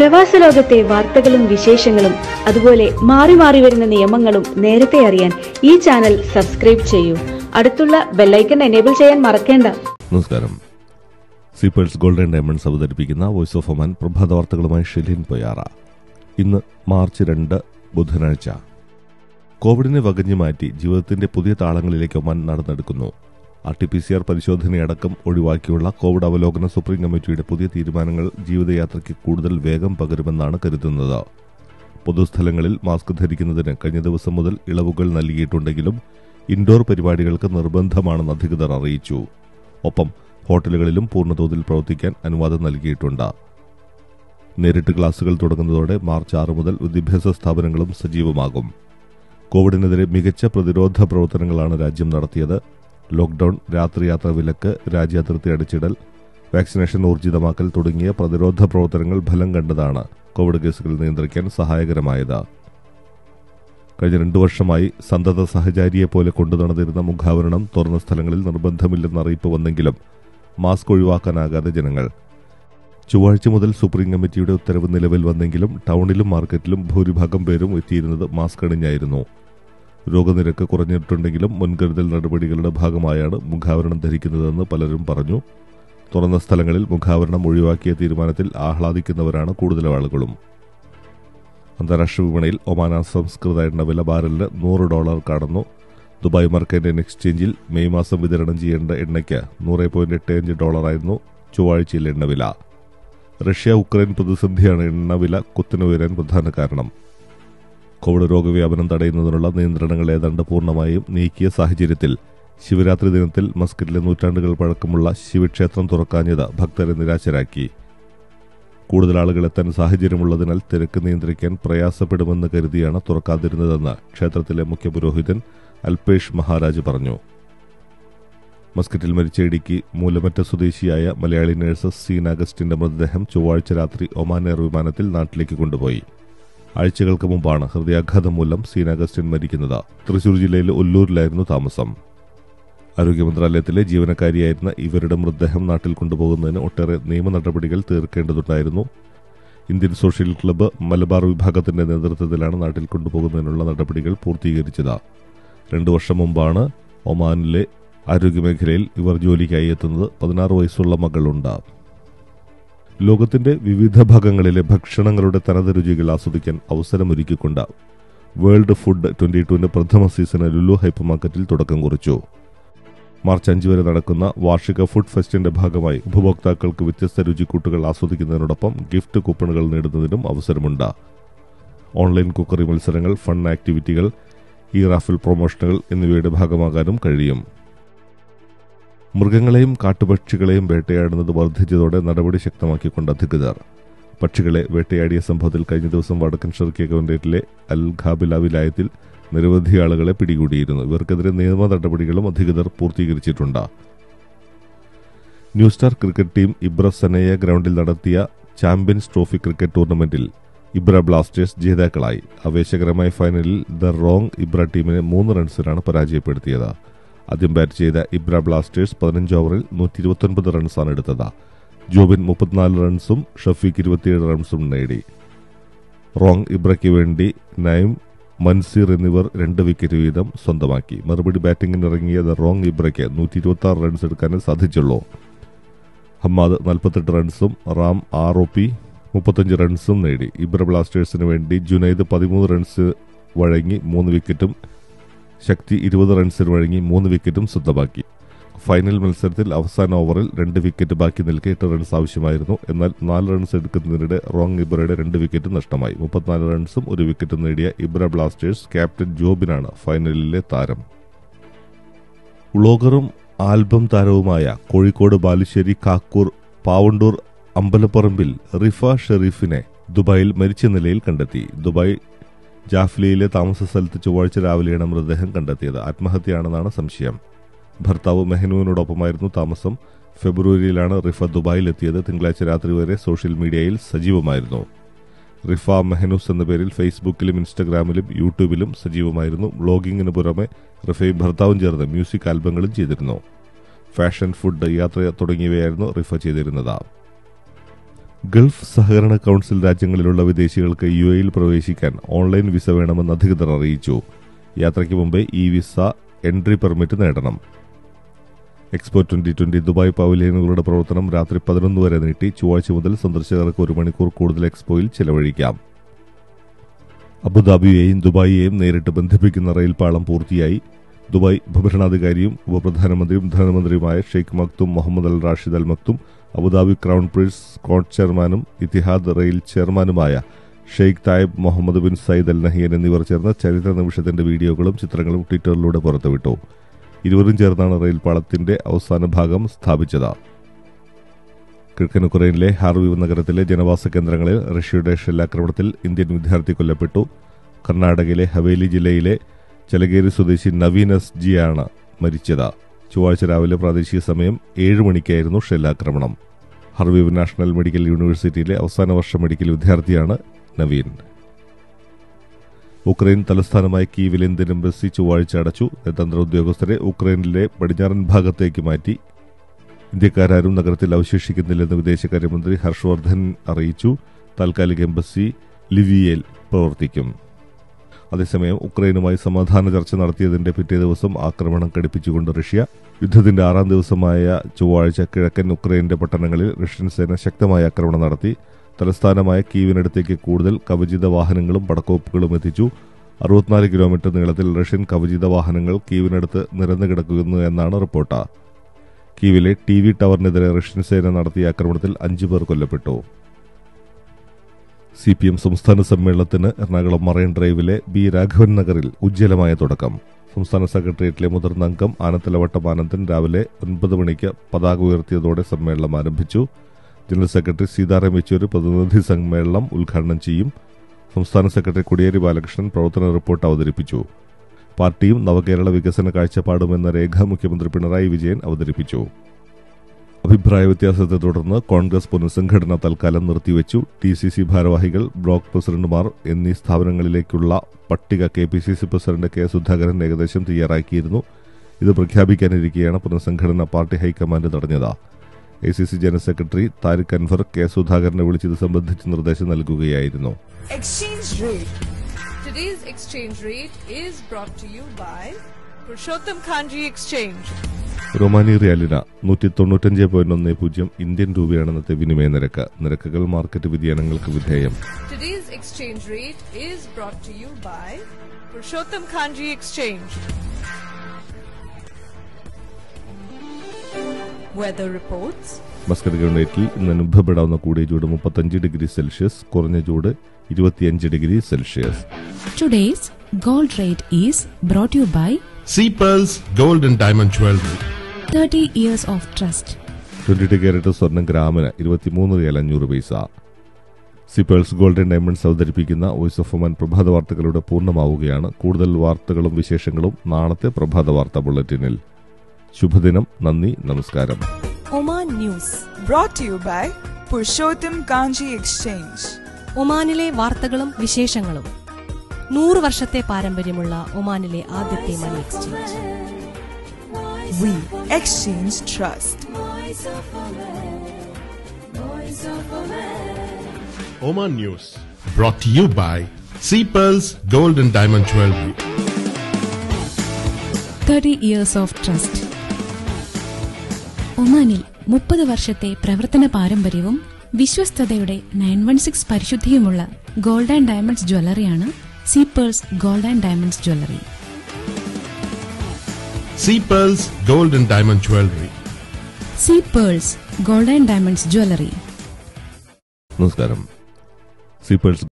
പ്രവാസ ലോകത്തെ വാർത്തകളും വിശേഷങ്ങളും അതുപോലെ മാറി മാറി വരുന്ന നിയമങ്ങളും നേരത്തെ അറിയാൻ ഈ ചാനൽ സബ്സ്ക്രൈബ് ചെയ്യൂ അടുത്തുള്ള ബെല്ലൈക്കൺ എനേബിൾ ചെയ്യാൻ മറക്കേണ്ട നമസ്കാരം സീപ്പേഴ്സ് ഗോൾഡൻ ഡയമണ്ട്സ് അവതരിപ്പിക്കുന്ന വോയിസ് ഓഫ് ഒമാൻ പ്രഭാത വാർത്തകളുമായി ഷെലിൻ പൊയാറ ഇന്ന് മാർച്ച് രണ്ട് ബുധനാഴ്ച കോവിഡിനെ വകഞ്ഞു മാറ്റി ജീവിതത്തിന്റെ പുതിയ താളങ്ങളിലേക്ക് ഒമാൻ നടന്നെടുക്കുന്നു R T P C R പരിശോധനയടക്കം ഒഴിവാക്കിയുള്ള കോവിഡ് അവലോകന സുപ്രീം കമ്മിറ്റിയുടെ പുതിയ തീരുമാനങ്ങൾ ജീവിതയാത്രയ്ക്ക് കൂടുതൽ വേഗം പകരുമെന്നാണ് കരുതുന്നത് പൊതുസ്ഥലങ്ങളിൽ മാസ്ക് ധരിക്കുന്നതിന് കഴിഞ്ഞ ദിവസം മുതൽ ഇളവുകൾ നൽകിയിട്ടുണ്ടെങ്കിലും ഇൻഡോർ പരിപാടികൾക്ക് നിർബന്ധമാണെന്ന് അധികൃതർ അറിയിച്ചു ഒപ്പം ഹോട്ടലുകളിലും പൂർണ്ണതോതിൽ പ്രവർത്തിക്കാൻ അനുവാദം നൽകിയിട്ടുണ്ട് നേരിട്ട് ക്ലാസുകൾ തുടങ്ങുന്നതോടെ മാർച്ച് ആറ് മുതൽ വിദ്യാഭ്യാസ സ്ഥാപനങ്ങളും സജീവമാകും കോവിഡിനെതിരെ മികച്ച പ്രതിരോധ പ്രവർത്തനങ്ങളാണ് രാജ്യം നടത്തിയത് ലോക്ഡൌൺ രാത്രിയാത്രാ വിലക്ക് രാജ്യാതിർത്തി അടിച്ചിടൽ വാക്സിനേഷൻ ഊർജിതമാക്കൽ തുടങ്ങിയ പ്രതിരോധ പ്രവർത്തനങ്ങൾ ഫലം കണ്ടതാണ് കോവിഡ് കേസുകൾ നിയന്ത്രിക്കാൻ സഹായകരമായത് കഴിഞ്ഞ രണ്ടു വർഷമായി സന്തത സഹചാരിയെ പോലെ കൊണ്ടു നടന്നിരുന്ന മുഖാവരണം തുറന്ന സ്ഥലങ്ങളിൽ നിർബന്ധമില്ലെന്ന അറിയിപ്പ് വന്നെങ്കിലും മാസ്ക് ഒഴിവാക്കാനാകാതെ ജനങ്ങൾ ചൊവ്വാഴ്ച മുതൽ സുപ്രീം കമ്മിറ്റിയുടെ ഉത്തരവ് നിലവിൽ വന്നെങ്കിലും ടൗണിലും മാർക്കറ്റിലും ഭൂരിഭാഗം പേരും എത്തിയിരുന്നത് മാസ്ക് അണിഞ്ഞായിരുന്നു രോഗനിരക്ക് കുറഞ്ഞിട്ടുണ്ടെങ്കിലും മുൻകരുതൽ നടപടികളുടെ ഭാഗമായാണ് മുഖാവരണം ധരിക്കുന്നതെന്ന് പലരും പറഞ്ഞു തുറന്ന സ്ഥലങ്ങളിൽ മുഖാവരണം ഒഴിവാക്കിയ തീരുമാനത്തിൽ ആഹ്ലാദിക്കുന്നവരാണ് കൂടുതൽ ആളുകളും അന്താരാഷ്ട്ര വിപണിയിൽ ഒമാന സംസ്കൃത എണ്ണ വില ബാരലിന് നൂറ് ഡോളർ കടന്നു ദുബായ് മാർക്കറ്റ് ആൻഡ് എക്സ്ചേഞ്ചിൽ മെയ് മാസം വിതരണം ചെയ്യേണ്ട എണ്ണയ്ക്ക് നൂറ് പോയിന്റ് എട്ട് അഞ്ച് ഡോളറായിരുന്നു ചൊവ്വാഴ്ചയിൽ എണ്ണവില റഷ്യ ഉക്രൈൻ പ്രതിസന്ധിയാണ് എണ്ണവില കുത്തിനുയരാൻ പ്രധാന കാരണം കോവിഡ് രോഗവ്യാപനം തടയുന്നതിനുള്ള നിയന്ത്രണങ്ങൾ ഏതാണ്ട് പൂർണ്ണമായും നീക്കിയ സാഹചര്യത്തിൽ ശിവരാത്രി ദിനത്തിൽ മസ്കറ്റിലെ നൂറ്റാണ്ടുകൾ പഴക്കമുള്ള ശിവക്ഷേത്രം തുറക്കാഞ്ഞത് ഭക്തരെ നിരാശരാക്കി കൂടുതൽ ആളുകൾ എത്താൻ സാഹചര്യമുള്ളതിനാൽ തിരക്ക് നിയന്ത്രിക്കാൻ പ്രയാസപ്പെടുമെന്ന് കരുതിയാണ് തുറക്കാതിരുന്നതെന്ന് ക്ഷേത്രത്തിലെ മുഖ്യപുരോഹിതൻ അൽപേഷ് മഹാരാജ് പറഞ്ഞു മസ്കറ്റിൽ മരിച്ച ഇടുക്കി മൂലമറ്റ സ്വദേശിയായ മലയാളി നഴ്സ് സീൻ അഗസ്റ്റിന്റെ മൃതദേഹം ചൊവ്വാഴ്ച രാത്രി ഒമാൻ എയർ വിമാനത്തിൽ നാട്ടിലേക്ക് കൊണ്ടുപോയി ആഴ്ചകൾക്ക് മുമ്പാണ് ഹൃദയാഘാതം മൂലം സീൻ അഗസ്റ്റിൻ മരിക്കുന്നത് തൃശൂർ ജില്ലയിലെ ഒല്ലൂരിലായിരുന്നു താമസം ആരോഗ്യ മന്ത്രാലയത്തിലെ ജീവനക്കാരിയായിരുന്ന ഇവരുടെ മൃതദേഹം നാട്ടിൽ കൊണ്ടുപോകുന്നതിന് ഒട്ടേറെ നിയമ നടപടികൾ തീർക്കേണ്ടതുണ്ടായിരുന്നു ഇന്ത്യൻ സോഷ്യൽ ക്ലബ്ബ് മലബാർ വിഭാഗത്തിന്റെ നേതൃത്വത്തിലാണ് നാട്ടിൽ കൊണ്ടുപോകുന്നതിനുള്ള നടപടികൾ പൂർത്തീകരിച്ചത് രണ്ടു വർഷം മുമ്പാണ് ഒമാനിലെ ആരോഗ്യമേഖലയിൽ ഇവർ ജോലിക്കായി എത്തുന്നത് പതിനാറ് വയസ്സുള്ള മകളുണ്ട് ലോകത്തിന്റെ വിവിധ ഭാഗങ്ങളിലെ ഭക്ഷണങ്ങളുടെ തനത് രുചികൾ ആസ്വദിക്കാൻ അവസരമൊരുക്കിക്കൊണ്ട് വേൾഡ് ഫുഡ് ട്വന്റി ടുവിന്റെ പ്രഥമ സീസണ് ലുലു ഹൈപ്പർ മാർക്കറ്റിൽ തുടക്കം കുറിച്ചു മാർച്ച് അഞ്ച് വരെ നടക്കുന്ന വാർഷിക ഫുഡ് ഫെസ്റ്റിന്റെ ഭാഗമായി ഉപഭോക്താക്കൾക്ക് വ്യത്യസ്ത രുചിക്കൂട്ടുകൾ ആസ്വദിക്കുന്നതിനോടൊപ്പം ഗിഫ്റ്റ് കൂപ്പണുകൾ നേടുന്നതിനും അവസരമുണ്ട് ഓൺലൈൻ കുക്കറി മത്സരങ്ങൾ ഫൺ ആക്ടിവിറ്റികൾ ഇ റാഫിൽ പ്രൊമോഷനുകൾ എന്നിവയുടെ ഭാഗമാകാനും കഴിയും മൃഗങ്ങളെയും കാട്ടുപക്ഷികളെയും വേട്ടയാടുന്നത് വർദ്ധിച്ചതോടെ നടപടി ശക്തമാക്കിക്കൊണ്ട് അധികൃതർ പക്ഷികളെ വേട്ടയാടിയ സംഭവത്തിൽ കഴിഞ്ഞ ദിവസം വടക്കൻ ഷെർക്കിയ ഗവൺമെന്റിലെ അൽ ഖാബില വിലായത്തിൽ നിരവധി ആളുകളെ പിടികൂടിയിരുന്നു ഇവർക്കെതിരെ നിയമ നടപടികളും അധികൃതർ പൂർത്തീകരിച്ചിട്ടുണ്ട് new star cricket team Ibra Sanaya ഗ്രൗണ്ടിൽ നടത്തിയ ചാമ്പ്യൻസ് ട്രോഫി ക്രിക്കറ്റ് ടൂർണമെന്റിൽ ഇബ്ര ബ്ലാസ്റ്റേഴ്സ് ജേതാക്കളായി ആവേശകരമായ ഫൈനലിൽ ദ റോങ് ഇബ്ര ടീമിനെ മൂന്ന് റൺസിനാണ് പരാജയപ്പെടുത്തിയത് ആദ്യം ബാറ്റ് ചെയ്ത ഇബ്ര ബ്ലാസ്റ്റേഴ്സ് പതിനഞ്ച് ഓവറിൽ നൂറ്റി ഇരുപത്തൊൻപത് റൺസാണ് എടുത്തത് ജോബിൻ മുപ്പത്തിനാല് റൺസും ഷഫീഖ് ഇരുപത്തിയേഴ് റൺസും നേടി റോങ് ഇബ്രയ്ക്ക് വേണ്ടി നൈം മൻസീർ എന്നിവർ രണ്ട് വിക്കറ്റ് വീതം സ്വന്തമാക്കി മറുപടി ബാറ്റിംഗിനിറങ്ങിയ ദ റോങ് ഇബ്രയ്ക്ക് നൂറ്റി ഇരുപത്തി ആറ് റൺസ് എടുക്കാനേ സാധിച്ചുള്ളൂ ഹമ്മാദ് നാൽപ്പത്തെട്ട് റൺസും റാം ആർ ഒ പി മുപ്പത്തഞ്ച് റൺസും നേടി ഇബ്ര ബ്ലാസ്റ്റേഴ്സിന് വേണ്ടി ജുനൈദ് പതിമൂന്ന് റൺസ് വഴങ്ങി മൂന്ന് വിക്കറ്റും ശക്തി ഇരുപത് റൺസിന് വഴങ്ങി മൂന്ന് വിക്കറ്റും സ്വന്തമാക്കി ഫൈനൽ മത്സരത്തിൽ അവസാന ഓവറിൽ രണ്ട് വിക്കറ്റ് ബാക്കി നിൽക്കെ എട്ട് റൺസ് ആവശ്യമായിരുന്നു എന്നാൽ നാല് റൺസ് എടുക്കുന്നതിനിടെ റോങ് ഇബ്രയുടെ രണ്ട് വിക്കറ്റ് നഷ്ടമായി മുപ്പത്തിനാല് റൺസും ഒരു വിക്കറ്റും നേടിയ ഇബ്ര ബ്ലാസ്റ്റേഴ്സ് ക്യാപ്റ്റൻ ജോബിനാണ് ഫൈനലിലെ താരം വ്ളോഗറും ആൽബം താരവുമായ കോഴിക്കോട് ബാലുശ്ശേരി കാക്കൂർ പാവണ്ടൂർ അമ്പലപ്പറമ്പിൽ റിഫ ഷെറീഫിനെ ദുബായിൽ മരിച്ച നിലയിൽ കണ്ടെത്തി ദുബായ് ജാഫ്ലിയിലെ താമസ സ്ഥലത്ത് ചൊവ്വാഴ്ച രാവിലെയാണ് മൃതദേഹം കണ്ടെത്തിയത് ആത്മഹത്യയാണെന്നാണ് സംശയം ഭർത്താവ് മെഹനുവിനോടൊപ്പമായിരുന്നു താമസം ഫെബ്രുവരിയിലാണ് റിഫ ദുബായിലെത്തിയത് തിങ്കളാഴ്ച രാത്രി വരെ സോഷ്യൽ മീഡിയയിൽ സജീവമായിരുന്നു റിഫ മെഹനൂസ് എന്ന പേരിൽ ഫേസ്ബുക്കിലും ഇൻസ്റ്റഗ്രാമിലും യൂട്യൂബിലും സജീവമായിരുന്നു ബ്ലോഗിങ്ങിന് പുറമെ റിഫയും ഭർത്താവും ചേർന്ന് മ്യൂസിക് ആൽബങ്ങളും ചെയ്തിരുന്നു ഫാഷൻ ഫുഡ് യാത്ര തുടങ്ങിയവയായിരുന്നു റിഫ ചെയ്തിരുന്നത് ഗൾഫ് സഹകരണ കൌൺസിൽ രാജ്യങ്ങളിലുള്ള വിദേശികൾക്ക് യു എയിൽ പ്രവേശിക്കാൻ ഓൺലൈൻ വിസ വേണമെന്ന് അധികൃതർ അറിയിച്ചു യാത്രയ്ക്ക് മുമ്പേ ഈ വിസ എൻട്രി പെർമിറ്റ് നേടണം എക്സ്പോ ട്വന്റി ട്വന്റി ദുബായ് പവലിയനുകളുടെ പ്രവർത്തനം രാത്രി പതിനൊന്ന് വരെ നീട്ടി ചൊവ്വാഴ്ച മുതൽ സന്ദർശകർക്ക് ഒരു മണിക്കൂർ കൂടുതൽ എക്സ്പോയിൽ ചെലവഴിക്കാം അബുദാബിയെയും ദുബായിയെയും നേരിട്ട് ബന്ധിപ്പിക്കുന്ന റെയിൽ പാളം പൂർത്തിയായി ദുബായ് ഉപഭരണാധികാരിയും ഉപപ്രധാനമന്ത്രിയും ധനമന്ത്രിയുമായ Sheikh Maktoum Mohammed Al Rashid Al Maktoum Abu Dhabi crown prince സ്കോട്ട് ചെയർമാനും ഇത്തിഹാദ് റെയിൽ ചെയർമാനുമായ Sheikh Tayib Mohammed bin Zayed Al Nahyan എന്നിവർ ചേർന്ന് ചരിത്ര നിമിഷത്തിന്റെ വീഡിയോകളും ചിത്രങ്ങളും ട്വിറ്ററിലൂടെ പുറത്തുവിട്ടു ഇരുവരും ചേർന്നാണ് റെയിൽ പാളത്തിന്റെ അവസാന ഭാഗം സ്ഥാപിച്ചത് കിഴക്കൻ ഉക്രൈനിലെ ഹാർവി നഗരത്തിലെ ജനവാസ കേന്ദ്രങ്ങളിൽ റഷ്യയുടെ ഷെല്ലാക്രമണത്തിൽ ഇന്ത്യൻ വിദ്യാർത്ഥി കൊല്ലപ്പെട്ടു കർണാടകയിലെ ഹവേലി ജില്ലയിലെ ചലഗേരി സ്വദേശി നവീൻ എസ് ജിയാണ് മരിച്ചത് ചൊവ്വാഴ്ച രാവിലെ പ്രാദേശിക സമയം ഏഴ് മണിക്കായിരുന്നു ഷെല്ലാക്രമണം ഹർവീവ് നാഷണൽ മെഡിക്കൽ യൂണിവേഴ്സിറ്റിയിലെ അവസാന വർഷ മെഡിക്കൽ വിദ്യാർത്ഥിയാണ് നവീൻ ഉക്രൈൻ തലസ്ഥാനമായ കീവിലെ ഇന്ത്യൻ എംബസി ചൊവ്വാഴ്ച അടച്ചു നയതന്ത്ര ഉദ്യോഗസ്ഥരെ ഉക്രൈനിലെ പടിഞ്ഞാറൻ ഭാഗത്തേക്ക് മാറ്റി ഇന്ത്യക്കാരും നഗരത്തിൽ അവശേഷിക്കുന്നില്ലെന്ന് വിദേശകാര്യമന്ത്രി ഹർഷവർദ്ധൻ അറിയിച്ചു താൽക്കാലിക എംബസി ലിവിയയിൽ പ്രവർത്തിക്കും അതേസമയം ഉക്രൈനുമായി സമാധാന ചർച്ച നടത്തിയതിന്റെ പിറ്റേ ദിവസം ആക്രമണം കടുപ്പിച്ചുകൊണ്ട് റഷ്യ യുദ്ധത്തിന്റെ ആറാം ദിവസമായ ചൊവ്വാഴ്ച കിഴക്കൻ ഉക്രൈന്റെ പട്ടണങ്ങളിൽ റഷ്യൻ സേന ശക്തമായ ആക്രമണം നടത്തി തലസ്ഥാനമായ കീവിനടുത്തേക്ക് കൂടുതൽ കവചിത വാഹനങ്ങളും പടക്കോപ്പുകളും എത്തിച്ചു അറുപത്തിനാല് കിലോമീറ്റർ നീളത്തിൽ റഷ്യൻ കവചിത വാഹനങ്ങൾ കീവിനടുത്ത് നിരന്നു കിടക്കുന്നു എന്നാണ് റിപ്പോർട്ട് കീവിലെ ടി വി ടവറിനെതിരെ റഷ്യൻ സേന നടത്തിയ ആക്രമണത്തിൽ അഞ്ചു പേർ കൊല്ലപ്പെട്ടു സി പി എം സംസ്ഥാന സമ്മേളനത്തിന് എറണാകുളം മറൈൻ ഡ്രൈവിലെ ബി രാഘവൻ നഗറിൽ ഉജ്ജ്വലമായ തുടക്കം സംസ്ഥാന സെക്രട്ടേറിയറ്റിലെ മുതിർന്ന അംഗം ആനത്തലവട്ടം ആനന്ദൻ രാവിലെ ഒൻപത് മണിക്ക് പതാക ഉയർത്തിയതോടെ സമ്മേളനം ആരംഭിച്ചു ജനറൽ സെക്രട്ടറി സീതാറാം യെച്ചൂരി പ്രതിനിധി സമ്മേളനം ഉദ്ഘാടനം ചെയ്യും സംസ്ഥാന സെക്രട്ടറി കോടിയേരി ബാലകൃഷ്ണൻ പ്രവർത്തന റിപ്പോർട്ട് അവതരിപ്പിച്ചു പാർട്ടിയും നവകേരള വികസന കാഴ്ചപ്പാടും എന്ന രേഖ മുഖ്യമന്ത്രി പിണറായി വിജയൻ അവതരിപ്പിച്ചു അഭിപ്രായ വ്യത്യാസത്തെ തുടർന്ന് കോൺഗ്രസ് പുനഃസംഘടന തൽക്കാലം നിർത്തിവെച്ചു ടി സി സി ഭാരവാഹികൾ ബ്ലോക്ക് പ്രസിഡന്റുമാർ എന്നീ സ്ഥാപനങ്ങളിലേക്കുള്ള പട്ടിക K P C C president K Sudhakaran ഏകദേശം തയ്യാറാക്കിയിരുന്നു ഇത് പ്രഖ്യാപിക്കാനിരിക്കെയാണ് പുനഃസംഘടന പാർട്ടി ഹൈക്കമാൻഡ് തടഞ്ഞത് A C C general secretary Tariq Anwar K സുധാകരനെ വിളിച്ചത് സംബന്ധിച്ച് നിർദ്ദേശം നൽകുകയായിരുന്നു Exchange rate. Today's exchange rate is brought to you by Purushottam Kanji Exchange. Omani റിയാലിന നൂറ്റി തൊണ്ണൂറ്റഞ്ച് പോയിന്റ് ഒന്ന് പൂജ്യം ഇന്ത്യൻ രൂപയാണ് ഇന്നത്തെ വിനിമയ നിരക്ക് നിരക്കുകൾ മാർക്കറ്റ് വ്യതിയാനങ്ങൾക്ക് വിധേയം Today's exchange rate is brought to you by Purushottam Kanji Exchange. Weather reports. Muscat ഗവൺമെന്റിൽ ഇന്ന് അനുഭവപ്പെടാവുന്ന കൂടിയ ചൂട് മുപ്പത്തഞ്ച് ഡിഗ്രി സെൽഷ്യസ് കുറഞ്ഞ ചൂട് ഇരുപത്തിയഞ്ച് degree Celsius Today's gold rate is brought to you by Sea Pearls Gold and Diamond Jewelry. 30 years of trust. Twenty two carat സ്വർണം ഗ്രാമിന് ഇരുപത്തിമൂന്ന് റിയൽ അഞ്ഞൂറ് പൈസ സിപ്പേഴ്സ് ഗോൾഡൻ ഡയമണ്ട്സ് അവതരിപ്പിക്കുന്ന വോയിസ് ഓഫ് ഒമൻ പ്രഭാത വാർത്തകളുടെ പൂർണ്ണമാവുകയാണ് കൂടുതൽ വാർത്തകളും വിശേഷങ്ങളും നാളത്തെ പ്രഭാത വാർത്താ ബുള്ളറ്റിനിൽ ശുഭദിനം നന്ദി നമസ്കാരം Oman news Brought to you by Purushottam Kanji Exchange. ഒമാനിലെ വാർത്തകളും വിശേഷങ്ങളും നൂറ് വർഷത്തെ പാരമ്പര്യമുള്ള ഒമാനിലെ ആദ്യത്തെ money exchange We exchange trust. Oman News. Brought to you by Sea Pearls Gold and Diamond Jewelry. 30 years of trust. ഒമാനിൽ മുപ്പത് വർഷത്തെ പ്രവർത്തന പാരമ്പര്യവും വിശ്വസ്തതയുടെ നയൻ വൺ സിക്സ് പരിശുദ്ധിയുമുള്ള ഗോൾഡ് ആൻഡ് ഡയമണ്ട്സ് ജ്വല്ലറിയാണ് Sea Pearls gold and diamonds jewellery Sea Pearls Gold and Diamond Jewelry. Sea Pearls gold and diamonds jewellery നമസ്കാരം zippers